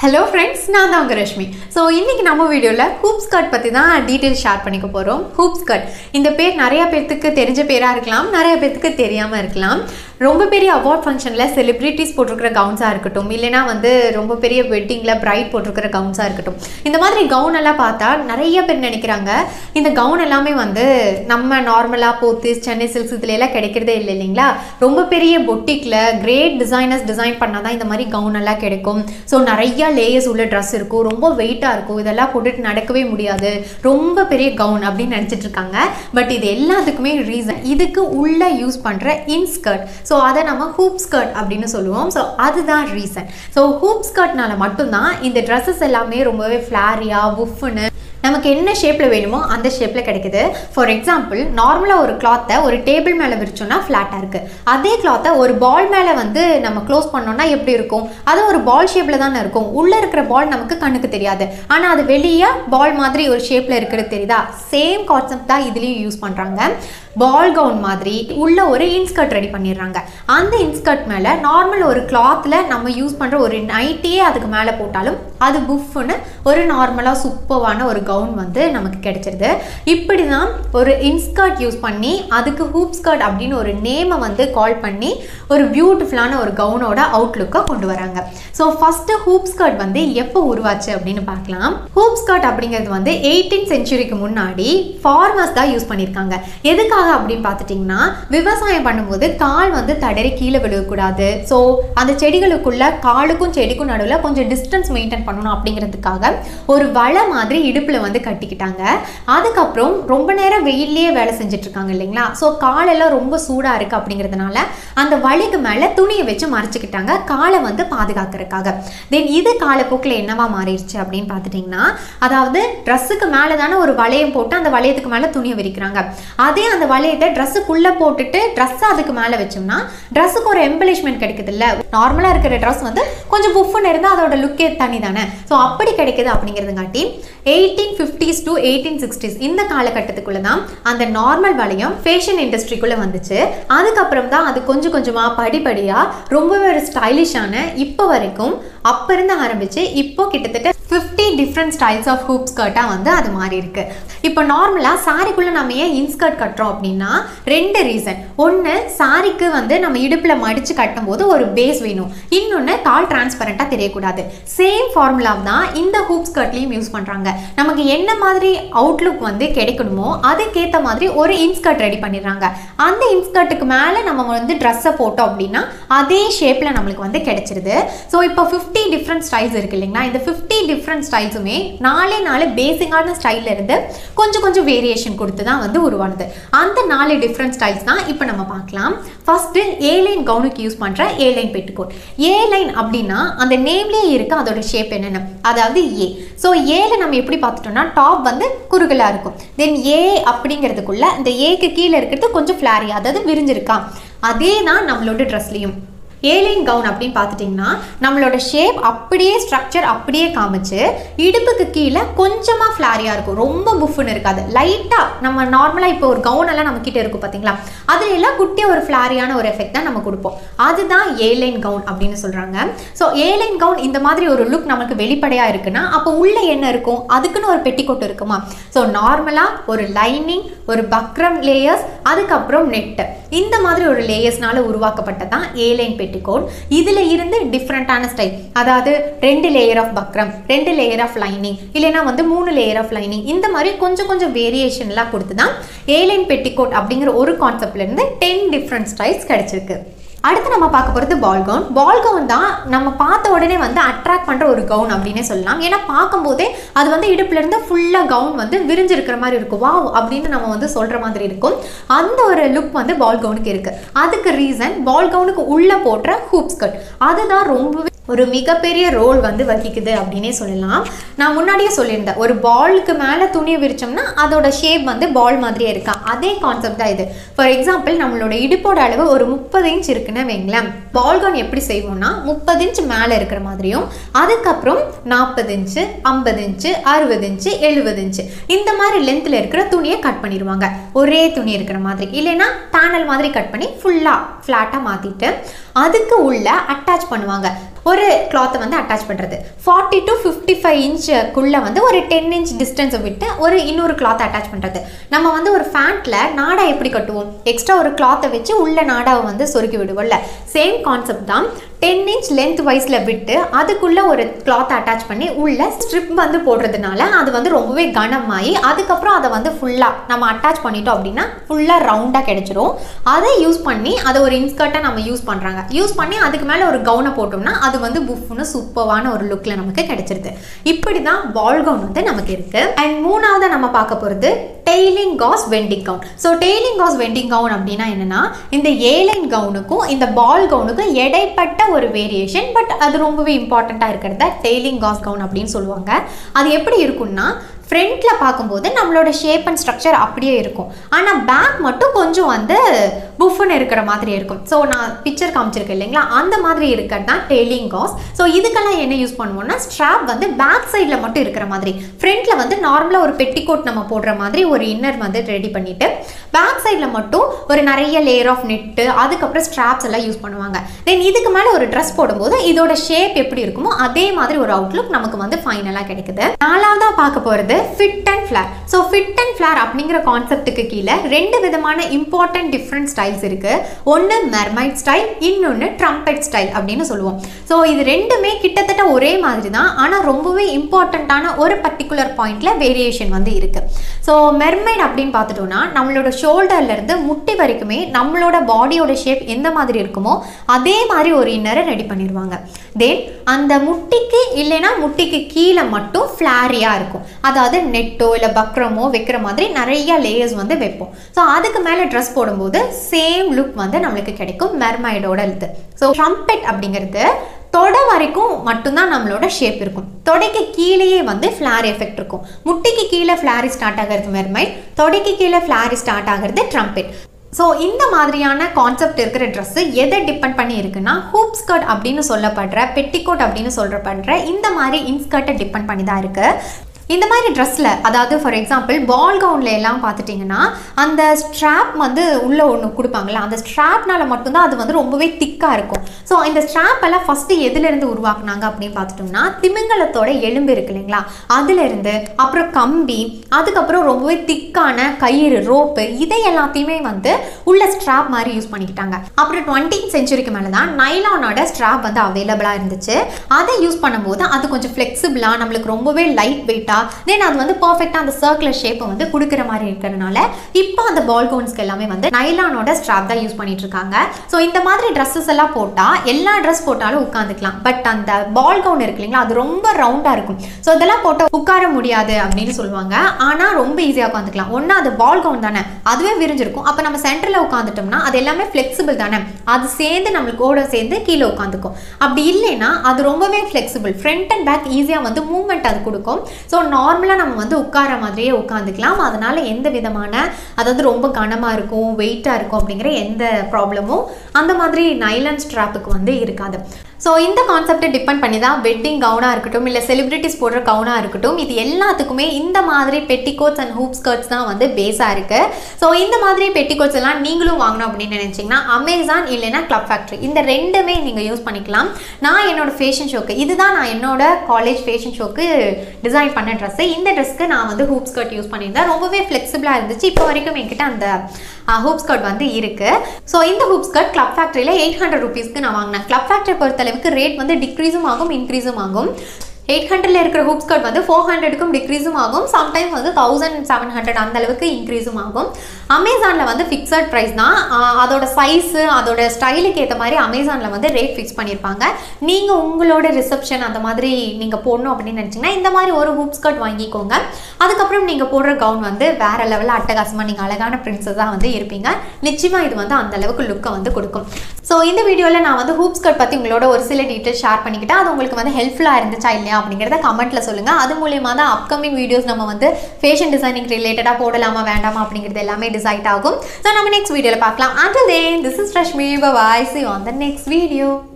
hello friends நான் தான் உங்கள் ரஷ்மி ஸோ இன்றைக்கி நம்ம வீடியோவில் ஹூப் ஸ்கர்ட் பற்றி தான் டீட்டெயில்ஸ் ஷேர் பண்ணிக்க போகிறோம் ஹூப் ஸ்கர்ட் இந்த பேர் நிறையா பேர்த்துக்கு தெரிஞ்ச பேராக இருக்கலாம் நிறைய பேர்த்துக்கு தெரியாமல் இருக்கலாம் ரொம்ப பெரிய அவார்ட் ஃபங்க்ஷனில் செலிப்ரிட்டிஸ் போட்டிருக்கிற கவுன்ஸாக இருக்கட்டும் இல்லைனா வந்து ரொம்ப பெரிய வெட்டிங்கில் பிரைட் போட்டிருக்கிற கவுன்ஸாக இருக்கட்டும் இந்த மாதிரி கவுன் எல்லாம் பார்த்தா நிறைய பேர் நினைக்கிறாங்க இந்த கவுன் எல்லாமே வந்து நம்ம நார்மலாக போத்து சென்னை சில்க்ஸ் இதுல எல்லாம் கிடைக்கிறதே இல்லை இல்லைங்களா ரொம்ப பெரிய பொட்டிக்கில் கிரேட் டிசைனர்ஸ் டிசைன் பண்ணால் தான் இந்த மாதிரி கவுன் எல்லாம் கிடைக்கும் ஸோ நிறைய லேயர்ஸ் உள்ள ட்ரெஸ் இருக்கும் ரொம்ப வெயிட்டாக இருக்கும் இதெல்லாம் போட்டுட்டு நடக்கவே முடியாது ரொம்ப பெரிய கவுன் அப்படின்னு நினச்சிட்டு இருக்காங்க பட் இது எல்லாத்துக்குமே ரீசன் இதுக்கு உள்ள யூஸ் பண்ணுற இன்ஸ்கர்ட் ஸோ அதை நம்ம ஹூப் ஸ்கர்ட் அப்படின்னு சொல்லுவோம் ஸோ அதுதான் ரீசன் ஸோ ஹூப் ஸ்கர்ட்னால மட்டும்தான் இந்த ட்ரெஸ்ஸஸ் எல்லாமே ரொம்பவே ஃப்ளாரியாக புஃப்னு நமக்கு என்ன ஷேப்பில் வேணுமோ அந்த ஷேப்பில் கிடைக்குது ஃபார் எக்ஸாம்பிள் நார்மலாக ஒரு கிளாத்தை ஒரு டேபிள் மேலே விரிச்சோம்னா ஃப்ளாட்டாக இருக்குது அதே கிளாத்தை ஒரு பால் மேலே வந்து நம்ம க்ளோஸ் பண்ணோம்னா எப்படி இருக்கும் அது ஒரு பால் ஷேப்பில் தானே இருக்கும் உள்ளே இருக்கிற பால் நமக்கு கண்ணுக்கு தெரியாது ஆனால் அது வெளியே பால் மாதிரி ஒரு ஷேப்பில் இருக்கிறது தெரியுதா சேம் கான்செப்ட் தான் இதுலேயும் யூஸ் பண்ணுறாங்க பால் கவுன் மாதிரி உள்ள ஒரு இன்ஸ்கர்ட் ரெடி பண்ணிடுறாங்க அந்த இன்ஸ்கர்ட் மேலே நார்மல் ஒரு கிளாத்தில் நம்ம யூஸ் பண்ணுற ஒரு நைட்டியே அதுக்கு மேலே போட்டாலும் அது புஃப்னு ஒரு நார்மலாக சூப்பர்வான ஒரு கவுன் வந்து நமக்கு கிடைச்சிருது இப்படி தான் ஒரு இன்ஸ்கர்ட் யூஸ் பண்ணி அதுக்கு ஹூப் ஸ்கர்ட் அப்படின்னு ஒரு நேமை வந்து கால் பண்ணி ஒரு பியூட்டிஃபுல்லான ஒரு கவுனோட அவுட்லுக்கை கொண்டு வராங்க ஸோ ஃபஸ்ட்டு ஹூப் ஸ்கர்ட் வந்து எப்போ உருவாச்சு அப்படின்னு பார்க்கலாம் ஹூப் ஸ்கர்ட் அப்படிங்கிறது வந்து எயிட்டீன் செஞ்சுரிக்கு முன்னாடி ஃபார்மர்ஸ் தான் யூஸ் பண்ணியிருக்காங்க எதுக்காக அப்படின்னு பார்த்துட்டிங்கன்னா விவசாயம் பண்ணும்போது கால் வந்து தடறி கீழே விழுகக்கூடாது ஸோ அந்த செடிகளுக்குள்ள காலுக்கும் செடிக்கும் நடுவில் கொஞ்சம் டிஸ்டன்ஸ் மெயின்டைன் பண்ணணும் அப்படிங்கிறதுக்காக ஒரு வலை மாதிரி இடுப்பில் வந்து கட்டிக்கிட்டாங்க அதுக்கப்புறம் ரொம்ப நேரம் வெயிலே வேலை செஞ்சுட்டு இருக்காங்க இல்லைங்களா ஸோ காலெல்லாம் ரொம்ப சூடாக இருக்குது அப்படிங்கிறதுனால அந்த வலிக்கு மேலே துணியை வச்சு மறைச்சிக்கிட்டாங்க காலை வந்து பாதுகாக்கிறதுக்காக தென் இது காலப்போக்கில் என்னவா மாறிடுச்சு அப்படின்னு பார்த்துட்டிங்கன்னா அதாவது ட்ரெஸ்ஸுக்கு மேலே தானே ஒரு வளையம் போட்டு அந்த வளையத்துக்கு மேலே துணியை விரிக்கிறாங்க அதே அந்த வளையத்தை ட்ரெஸ்ஸுக்குள்ளே போட்டுட்டு ட்ரெஸ்ஸை அதுக்கு மேலே வச்சோம்னா ட்ரெஸ்ஸுக்கு ஒரு எம்பலிஷ்மெண்ட் கிடைக்குது இல்லை நார்மலாக இருக்கிற ட்ரெஸ் வந்து கொஞ்சம் புஃப்னு இருந்தால் அதோட லுக்கே தனி தானே ஸோ அப்படி கிடைக்குது அப்படிங்கிறதுங்காட்டி eighteen fifties to eighteen sixties இந்த காலகட்டத்துக்குள்ளே தான் அந்த நார்மல் வளையம் ஃபேஷன் இண்டஸ்ட்ரிக்குள்ளே வந்துச்சு அதுக்கப்புறம் தான் அது கொஞ்சம் கொஞ்சமாக படிப்படியாக ரொம்பவே ஒரு ஸ்டைலிஷான இப்போ வரைக்கும் அப்போ இருந்து ஆரம்பித்து இப்போ கிட்டத்தட்ட fifty different styles of hoop ஸ்கர்ட்டாக வந்து அது மாறி இருக்கு இப்போ நார்மலாக சாரிக்குள்ளே நம்ம ஏன் இன்ஸ்கர்ட் கட்டுறோம் அப்படின்னா ரெண்டு ரீசன் ஒன்று சாரிக்கு வந்து நம்ம இடுப்பில் மடித்து கட்டும்போது ஒரு பேஸ் வேணும் இன்னொன்று கால் டிரான்ஸ்பரண்ட்டாக தெரியக்கூடாது சேம் ஃபார்முலா தான் இந்த ஹூப் ஸ்கர்ட்லேயும் யூஸ் பண்ணுறாங்க நமக்கு என்ன மாதிரி அவுட்லுக் வந்து கிடைக்கணுமோ அதுக்கேற்ற மாதிரி ஒரு இன்ஸ்கர்ட் ரெடி பண்ணிடுறாங்க அந்த இன்ஸ்கர்ட்டுக்கு மேலே நம்ம வந்து ட்ரெஸ்ஸை போட்டோம் அப்படின்னா அதே ஷேப்பில் நம்மளுக்கு வந்து கிடைச்சிருது ஸோ இப்போ ஃபிஃப்டி டிஃப்ரெண்ட் ஸ்டைல்ஸ் இருக்கு இல்லைங்களா இந்த ஃபிஃப்டி டிஃப்ரெண்ட் ஸ்டைல்ஸுமே நாலே நாலு பேசிக்கான ஸ்டைலில் இருந்து கொஞ்சம் கொஞ்சம் வேரியேஷன் கொடுத்து தான் வந்து உருவானது அந்த நாலு டிஃப்ரெண்ட் ஸ்டைல்ஸ் தான் இப்போ நம்ம பார்க்கலாம் ஃபஸ்ட்டு ஏ லைன் கவுனுக்கு யூஸ் பண்ணுற ஏ லைன் பெட்டுக்கோட் ஏ லைன் அப்படின்னா அந்த நேம்லேயே இருக்கு அதோட ஷேப் என்னென்ன அதாவது ஏ ஸோ ஏல நம்ம எப்படி பார்த்துட்டோம்னா டாப் வந்து குறுகலாக இருக்கும் தென் ஏ அப்படிங்கிறதுக்குள்ள இந்த ஏக்கு கீழே இருக்கிறது கொஞ்சம் ஃப்ளாரி அதாவது விரிஞ்சிருக்கா அதே தான் நம்மளோட ட்ரெஸ்லேயும் ஏலைன் கவுன் அப்படின்னு பார்த்துட்டிங்கன்னா நம்மளோட ஷேப் அப்படியே ஸ்ட்ரக்சர் அப்படியே காமிச்சு இடுப்புக்கு கீழே கொஞ்சமாக ஃப்ளாரியாக இருக்கும் ரொம்ப புஃப்னு இருக்காது லைட்டாக நம்ம நார்மலாக இப்போ ஒரு கவுன் எல்லாம் நம்ம கிட்ட இருக்கும் பார்த்தீங்களா அதுல எல்லாம் குட்டியாக ஒரு ஃப்ளாரியான ஒரு எஃபெக்ட் தான் நம்ம கொடுப்போம் அதுதான் ஏலைன் கவுன் அப்படின்னு சொல்கிறாங்க ஸோ ஏலைன் கவுன் இந்த மாதிரி ஒரு லுக் நமக்கு வெளிப்படையாக இருக்குன்னா அப்போ உள்ள என்ன இருக்கும் அதுக்குன்னு ஒரு பெட்டிக்கோட் இருக்குமா ஸோ நார்மலாக ஒரு லைனிங் ஒரு பக்ரம் லேயர்ஸ் அதுக்கப்புறம் நெட்டு இந்த மாதிரி ஒரு லேயர்ஸ்னால உருவாக்கப்பட்டதான் ஏலைன் பெட்டிகோட் இதில் இருந்து டிஃப்ரெண்ட்டான ஸ்டைல் அதாவது ரெண்டு லேயர் ஆஃப் பக்ரம் ரெண்டு லேயர் ஆஃப் லைனிங் இல்லைனா வந்து மூணு லேயர் ஆஃப் லைனிங் இந்த மாதிரி கொஞ்சம் கொஞ்சம் வேரியேஷன்லாம் கொடுத்து தான் ஏலைன் பெட்டிகோட் அப்படிங்கிற ஒரு கான்செப்ட்லேருந்து டென் டிஃப்ரெண்ட் ஸ்டைல்ஸ் கிடைச்சிருக்கு அடுத்து நம்ம பார்க்க போகிறது பால் கவுன் பால் கவுன் தான் நம்ம பார்த்த உடனே வந்து அட்ராக்ட் பண்ணுற ஒரு கவுன் அப்படின்னே சொல்லலாம் ஏன்னா பார்க்கும்போதே அது வந்து இடுப்புலேருந்து ஃபுல்லாக கவுன் வந்து விரிஞ்சிருக்கிற மாதிரி இருக்கும் வா அப்படின்னு நம்ம வந்து சொல்கிற மாதிரி இருக்கும் அந்த ஒரு லுக் வந்து பால் கவுனுக்கு இருக்குது அதுக்கு ரீசன் பால் கவுனுக்கு உள்ளே போடுற ஹூப் ஸ்கர்ட் அதுதான் ரொம்பவே ஒரு மிகப்பெரிய ரோல் வந்து வகிக்குது அப்படின்னே சொல்லலாம் நான் முன்னாடியே சொல்லியிருந்தேன் ஒரு பாலுக்கு மேலே துணியை விரிச்சோம்னா அதோட ஷேப் வந்து பால் மாதிரியே இருக்கா அதே கான்செப்ட் தான் இது ஃபார் எக்ஸாம்பிள் நம்மளோட இடுப்போட அளவு ஒரு முப்பது இன்ச் இருக்குன்னு வைங்களேன் பால் கவுன் எப்படி செய்வோம்னா முப்பது இன்ச் மேலே இருக்கிற மாதிரியும் அதுக்கப்புறம் நாற்பது இன்ச்சு ஐம்பது இன்ச்சு அறுபது இன்ச்சு எழுபது இன்ச்சு இந்த மாதிரி லென்த்தில் இருக்கிற துணியை கட் பண்ணிடுவாங்க ஒரே துணி இருக்கிற மாதிரி இல்லைன்னா பேனல் மாதிரி கட் பண்ணி ஃபுல்லாக ஃப்ளாட்டாக மாற்றிட்டு அதுக்கு உள்ள அட்டாச் பண்ணுவாங்க ஒரு கிளாத்தை வந்து அட்டாச் பண்ணுறது ஃபார்ட்டி டு ஃபிஃப்டி ஃபைவ் இன்ச்சுக்குள்ளே வந்து ஒரு டென் இன்ச் டிஸ்டன்ஸை விட்டு ஒரு இன்னொரு கிளாத்தை அட்டாச் பண்ணுறது நம்ம வந்து ஒரு ஃபேண்ட்டில் நாடா எப்படி கட்டுவோம் எக்ஸ்ட்ரா ஒரு கிளாத்தை வச்சு உள்ள நாடாவை வந்து சொருக்கி விடுவோம்ல சேம் கான்செப்ட் தான் டென் இன்ச் லென்த் வைஸில் விட்டு அதுக்குள்ளே ஒரு கிளாத் அட்டாச் பண்ணி உள்ள ஸ்ட்ரிப் வந்து போடுறதுனால அது வந்து ரொம்பவே கனமாகி அதுக்கப்புறம் அதை வந்து ஃபுல்லாக நம்ம அட்டாச் பண்ணிட்டோம் அப்படின்னா ஃபுல்லாக ரவுண்டாக கிடைச்சிரும் அதை யூஸ் பண்ணி அதை ஒரு இன்ஸ்கர்ட்டாக நம்ம யூஸ் பண்ணுறாங்க யூஸ் பண்ணி அதுக்கு மேலே ஒரு கவுனை போட்டோம்னா அது வந்து புஃப்னு சூப்பரான ஒரு லுக்கில் நமக்கு கிடைச்சிருது இப்படி தான் பால் கவுன் வந்து நமக்கு இருக்குது அண்ட் மூணாவது நம்ம பார்க்க போகிறது டெய்லிங் காஸ் வெண்டிங் கவுன் ஸோ டெய்லிங் காஸ் வெண்டிங் கவுன் அப்படின்னா என்னன்னா இந்த ஏலைன் கவுனுக்கும் இந்த பால் கவுனுக்கும் இடைப்பட்ட ஒரு வேரியேஷன் பட் அது ரொம்பவே இம்பார்ட்டண்ட்டாக இருக்கிறத டெய்லிங் காஸ் கவுன் அப்படின்னு சொல்லுவாங்க அது எப்படி இருக்கும்னா ஃப்ரண்ட்டில் பார்க்கும்போது நம்மளோட ஷேப் அண்ட் ஸ்ட்ரக்சர் அப்படியே இருக்கும் ஆனால் பேக் மட்டும் கொஞ்சம் வந்து புஃப்னு இருக்கிற மாதிரி இருக்கும் ஸோ நான் பிக்சர் காமிச்சிருக்கேன் இல்லைங்களா அந்த மாதிரி இருக்கிறது தான் டெய்லிங் காஸ் ஸோ இதுக்கெல்லாம் என்ன யூஸ் பண்ணுவோம்னா ஸ்ட்ராப் வந்து பேக் சைடில் மட்டும் இருக்கிற மாதிரி ஃப்ரண்ட்டில் வந்து நார்மலாக ஒரு பெட்டிகோட் நம்ம போடுற மாதிரி ஒரு இன்னர் வந்து ரெடி பண்ணிவிட்டு பேக் சைடில் மட்டும் ஒரு நிறைய லேயர் ஆஃப் நெட்டு அதுக்கப்புறம் ஸ்ட்ராப்ஸ் எல்லாம் யூஸ் பண்ணுவாங்க தென் இதுக்கு மேலே ஒரு ட்ரெஸ் போடும்போது இதோட ஷேப் எப்படி இருக்குமோ அதே மாதிரி ஒரு அவுட்லுக் நமக்கு வந்து ஃபைனலாக கிடைக்குது நாலாவதாக பார்க்க போகிறது fit and flare so fit and flare அப்படிங்கிற கான்செப்ட்டுக்கு கீழே ரெண்டு விதமான இம்பார்ட்டன்ட் டிஃப்ரெண்ட் ஸ்டைல்ஸ் இருக்குது ஒன்று மெர்மைட் ஸ்டைல் இன்னொன்று ட்ரம்பெட் ஸ்டைல் அப்படின்னு சொல்லுவோம் ஸோ இது ரெண்டுமே கிட்டத்தட்ட ஒரே மாதிரி தான் ஆனால் ரொம்பவே இம்பார்ட்டண்ட்டான ஒரு பர்டிகுலர் பாயிண்டில் வேரியேஷன் வந்து இருக்குது ஸோ மெர்மைட் அப்படின்னு பார்த்துட்டோம்னா நம்மளோட ஷோல்டர்லேருந்து முட்டி வரைக்குமே நம்மளோட பாடியோட ஷேப் எந்த மாதிரி இருக்குமோ அதே மாதிரி ஒரு இன்னரை ரெடி பண்ணிடுவாங்க தென் அந்த முட்டிக்கு இல்லைன்னா முட்டிக்கு கீழே மட்டும் ஃப்ளாரியாக இருக்கும் அதாவது நெட்டோ இல்லை பக்ரமோ வைக்கிற மாதிரி நிறைய லேயர்ஸ் வந்து வைப்போம் ஸோ அதுக்கு மேலே ட்ரெஸ் போடும்போது சேம் லுக் வந்து நம்மளுக்கு கிடைக்கும் மெர்மைடோட இது ஸோ ட்ரம்பெட் அப்படிங்கிறது தொடை வரைக்கும் மட்டும்தான் நம்மளோட ஷேப் இருக்கும் தொடைக்கு கீழேயே வந்து ஃப்ளார் எஃபெக்ட் இருக்கும் முட்டிக்கு கீழே ஃப்ளாரி ஸ்டார்ட் ஆகிறது மெர்மைட் தொடைக்கு கீழே ஃப்ளாரி ஸ்டார்ட் ஆகிறது ட்ரம்பெட் ஸோ இந்த மாதிரியான கான்செப்ட் இருக்கிற ட்ரெஸ்ஸு எதை டிபெண்ட் பண்ணி இருக்குன்னா ஹூப் ஸ்கர்ட் அப்படின்னு சொல்லப்படுற பெட்டிகோட் அப்படின்னு சொல்கிறப்படுற இந்த மாதிரி இன்ஸ்கர்ட்டை டிபெண்ட் பண்ணி தான் இருக்குது இந்த மாதிரி ட்ரெஸ்ஸில் அதாவது ஃபார் எக்ஸாம்பிள் பால் கவுனில் எல்லாம் பார்த்துட்டிங்கன்னா அந்த ஸ்ட்ராப் வந்து உள்ளே ஒன்று கொடுப்பாங்கல்ல அந்த ஸ்ட்ராப்னால மட்டும்தான் அது வந்து ரொம்பவே திக்காக இருக்கும் ஸோ இந்த ஸ்ட்ராப் எல்லாம் ஃபஸ்ட்டு எதுலேருந்து உருவாக்குனாங்க அப்படின்னு பார்த்துட்டோம்னா திமிங்கலத்தோட எலும்பு இருக்கு இல்லைங்களா அதுலேருந்து அப்புறம் கம்பி அதுக்கப்புறம் ரொம்பவே திக்கான கயிறு ரோப்பு இதை எல்லாத்தையுமே வந்து உள்ள ஸ்ட்ராப் மாதிரி யூஸ் பண்ணிக்கிட்டாங்க அப்புறம் டுவெண்ட்டீன் செஞ்சுரிக்கு மேலே தான் நைலானோட ஸ்ட்ராப் வந்து அவைலபிளாக இருந்துச்சு அதை யூஸ் பண்ணும்போது அது கொஞ்சம் ஃப்ளெக்சிபிளாக நம்மளுக்கு ரொம்பவே லைட் வெயிட்டாக தென் அது வந்து பர்ஃபெக்டாக அந்த சர்க்குலர் ஷேப்பை வந்து கொடுக்குற மாதிரி இருக்கிறதுனால இப்போ அந்த பால் கவுன்ஸ்க்கு எல்லாமே வந்து நைலானோட ஸ்ட்ராப் தான் யூஸ் பண்ணிட்டு இருக்காங்க ஸோ இந்த மாதிரி ட்ரெஸ்ஸஸ் எல்லாம் போட்டால் எல்லா ட்ரெஸ் போட்டாலும் உட்காந்துக்கலாம் பட் அந்த பால் கவுன் இருக்கு இல்லைங்களா அது ரொம்ப ரவுண்டாக இருக்கும் ஸோ இதெல்லாம் போட்டால் உட்கார முடியாது அப்படின்னு சொல்லுவாங்க ஆனால் ரொம்ப ஈஸியாக உட்காந்துக்கலாம் ஒன்று அது பால் கவுன் தானே அதுவே விரிஞ்சிருக்கும் அப்போ நம்ம சென்டரில் உட்காந்துட்டோம்னா அது எல்லாமே ஃப்ளெக்சிபிள் தானே அது சேர்ந்து நம்மளுக்கு கூட சேர்ந்து கீழே உட்காந்துக்கும் அப்படி இல்லைன்னா அது ரொம்பவே ஃப்ளெக்சிபிள் ஃப்ரண்ட் அண்ட் பேக் ஈஸியாக வந்து மூவ்மெண்ட் அது கொடுக்கும் ஸோ நார்மலாக நம்ம வந்து உட்கார மாதிரியே உட்காந்துக்கலாம் அதனால எந்த விதமான அதாவது ரொம்ப கனமாக இருக்கும் வெயிட்டாக இருக்கும் அப்படிங்கிற எந்த ப்ராப்ளமும் அந்த மாதிரி நைலன் ஸ்ட்ராப்புக்கு வந்து இருக்காது ஸோ இந்த கான்செப்டை டிபெண்ட் பண்ணி தான் வெட்டிங் கவுனாக இருக்கட்டும் இல்லை செலிப்ரிட்டிஸ் போடுற கவுனாக இருக்கட்டும் இது எல்லாத்துக்குமே இந்த மாதிரி பெட்டிகோட்ஸ் அண்ட் ஹூப் ஸ்கர்ட்ஸ் தான் வந்து பேஸாக இருக்குது ஸோ இந்த மாதிரி பெட்டிகோட்ஸ் எல்லாம் நீங்களும் வாங்கணும் அப்படின்னு நினச்சிங்கன்னா அமேசான் இல்லைன்னா கிளப் ஃபேக்ட்ரி இந்த ரெண்டுமே நீங்கள் யூஸ் பண்ணிக்கலாம் நான் என்னோட ஃபேஷன் ஷோக்கு இதுதான் நான் என்னோட காலேஜ் ஃபேஷன் ஷோக்கு டிசைன் பண்ண ட்ரெஸ்ஸு இந்த ட்ரெஸ்க்கு நான் வந்து ஹூப் ஸ்கர்ட் யூஸ் பண்ணியிருந்தேன் ரொம்பவே ஃப்ளெக்சிபிளாக இருந்துச்சு இப்போ வரைக்கும் என்கிட்ட அந்த ஹூப் ஸ்கர்ட் வந்து இருக்குது ஸோ இந்த ஹூப் ஸ்கர்ட் கிளப் ஃபேக்ட்ரியில் எயிட் ஹண்ட்ரட் ருபீஸ்க்கு நான் வாங்கினேன் கிளப் ஃபேக்ட்ரி பொறுத்தளவுக்கு ரேட் வந்து டிக்ரீஸும் ஆகும் இன்க்ரீஸும் ஆகும் எயிட் ஹண்ட்ரட்ல இருக்கிற ஹூப் ஸ்கர்ட் வந்து ஃபோர் ஹண்ட்ரடுக்கும் டிக்ரீஸும் ஆகும் சம்டைம்ஸ் வந்து தௌசண்ட் செவன் ஹண்ட்ரட் அந்த அளவுக்கு இன்க்ரீஸும் ஆகும் அமேசானில் வந்து ஃபிக்ஸட் ப்ரைஸ் தான் ஆஹ் அதோட சைஸு அதோட ஸ்டைலுக்கு ஏற்ற மாதிரி அமேசானில் வந்து ரேட் ஃபிக்ஸ் பண்ணியிருப்பாங்க நீங்கள் உங்களோட ரிசப்ஷன் அந்த மாதிரி நீங்கள் போடணும் அப்படின்னு நினச்சிங்கன்னா இந்த மாதிரி ஒரு ஹூப் ஸ்கர்ட் வாங்கிக்கோங்க அதுக்கப்புறம் நீங்கள் போடுற கவுன் வந்து வேற லெவலில் அட்டகாசமாக நீங்கள் அழகான பிரின்ஸஸாக வந்து இருப்பீங்க நிச்சயமாக இது வந்து அந்த அளவுக்கு லுக்கை வந்து கொடுக்கும் ஸோ இந்த வீடியோவில் நான் வந்து ஹூப் ஸ்கர்ட் பற்றி உங்களோட ஒரு சில டீட்டெயில்ஸ் ஷேர் பண்ணிக்கிட்டேன் அது உங்களுக்கு வந்து ஹெல்ப்ஃபுல்லாக இருந்துச்சா இல்லையா அப்படிங்கிறத கமெண்ட்டில் சொல்லுங்கள் அது மூலியமாக தான் அப்கமிங் வீடியோஸ் நம்ம வந்து ஃபேஷன் டிசைனிங் ரிலேட்டடாக போடலாமா வேண்டாமா அப்படிங்கிறது எல்லாமே டிசைட் ஆகும் ஸோ நம்ம நெக்ஸ்ட் வீடியோவில் பார்க்கலாம் until then this is Rashmi bye see you on the next video